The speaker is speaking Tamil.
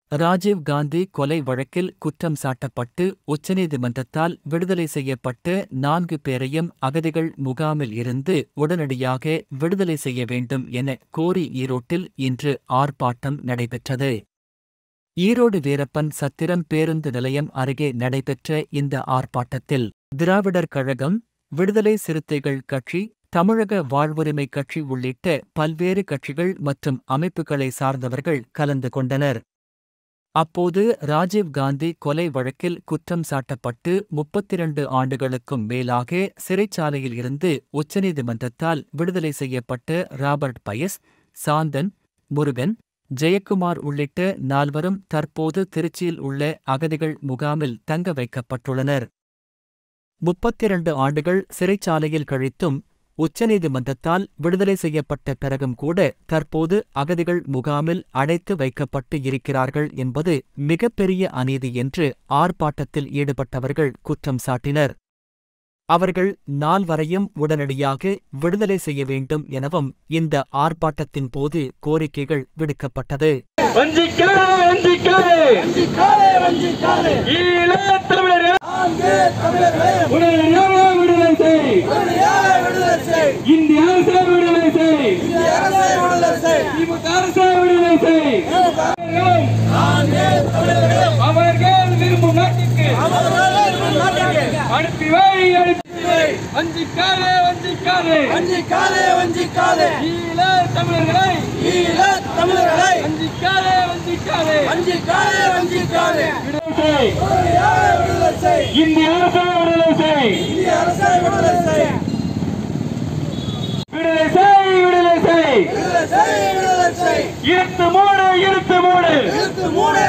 ராஜீவ் காந்தி கொலை வழக்கில் குற்றம் சாட்டப்பட்டு உச்சநீதிமன்றத்தால் விடுதலை செய்யப்பட்ட நான்கு பேரையும் அகதிகள் முகாமில் இருந்து உடனடியாக விடுதலை செய்ய வேண்டும் என கோரி ஈரோட்டில் இன்று ஆர்ப்பாட்டம் நடைபெற்றது ஈரோடு வீரப்பன் சத்திரம் பேருந்து நிலையம் அருகே நடைபெற்ற இந்த ஆர்ப்பாட்டத்தில் திராவிடர் கழகம் விடுதலை சிறுத்தைகள் கட்சி தமிழக வாழ்வுரிமை கட்சி உள்ளிட்ட பல்வேறு கட்சிகள் மற்றும் அமைப்புகளை சார்ந்தவர்கள் கலந்து கொண்டனர் அப்போது ராஜீவ் காந்தி கொலை வழக்கில் குற்றம் சாட்டப்பட்டு முப்பத்திரண்டு ஆண்டுகளுக்கும் மேலாக சிறைச்சாலையில் இருந்து உச்சநீதிமன்றத்தால் விடுதலை செய்யப்பட்ட ராபர்ட் பயஸ் சாந்தன் முருகன் ஜெயக்குமார் உள்ளிட்ட நால்வரும் தற்போது திருச்சியில் உள்ள அகதிகள் முகாமில் தங்க வைக்கப்பட்டுள்ளனர் முப்பத்திரண்டு ஆண்டுகள் சிறைச்சாலையில் கழித்தும் உச்சநீதிமன்றத்தால் விடுதலை செய்யப்பட்ட பிறகும் கூட தற்போது அகதிகள் முகாமில் அடைத்து வைக்கப்பட்டு இருக்கிறார்கள் என்பது மிகப்பெரிய அநீதி என்று ஆர்ப்பாட்டத்தில் ஈடுபட்டவர்கள் குற்றம் சாட்டினர் அவர்கள் நால்வரையும் உடனடியாக விடுதலை செய்ய வேண்டும் எனவும் இந்த ஆர்ப்பாட்டத்தின் போது கோரிக்கைகள் விடுக்கப்பட்டது வஞ்சிக்காரே வஞ்சிக்காரே வஞ்சிக்காதே வஞ்சிக்காதே ஈழ தமிழர்கள் நான்கு தமிழர்களே உடனடியாக விடுதலை செய் உடனடியாக விடுதலை செய் இந்திய அரசை விடுதலை செய் இந்திய அரசை விடுதலை செய் திமுக அரசை விடுதலை செய் அவர்களும் நான்கு தமிழர்களே அவர்கள் விரும்பும் நாட்டுக்கு அவர்கள் நாட்டுக்கு அனுப்பி வை அனுப்பி வை வஞ்சிக்காரே வஞ்சிக்காரே வஞ்சிக்காதே வஞ்சிக்காதே ஈழ தமிழர்களை ஈழ தமிழர்களை வஞ்சிக்காரே வஞ்சிக்காரே வஞ்சிக்காதே வஞ்சிக்காதே விடுதலை செய் உடனடியாக விடுதலை செய் இந்திய அரசை விடுதலை செய் இந்திய அரசை விடுதலை செய் விடுதலை செய் விடுதலை செய் விடுதலை செய் விடுதலை செய் இழுத்து மூடு இழுத்து மூடு இழுத்து மூடு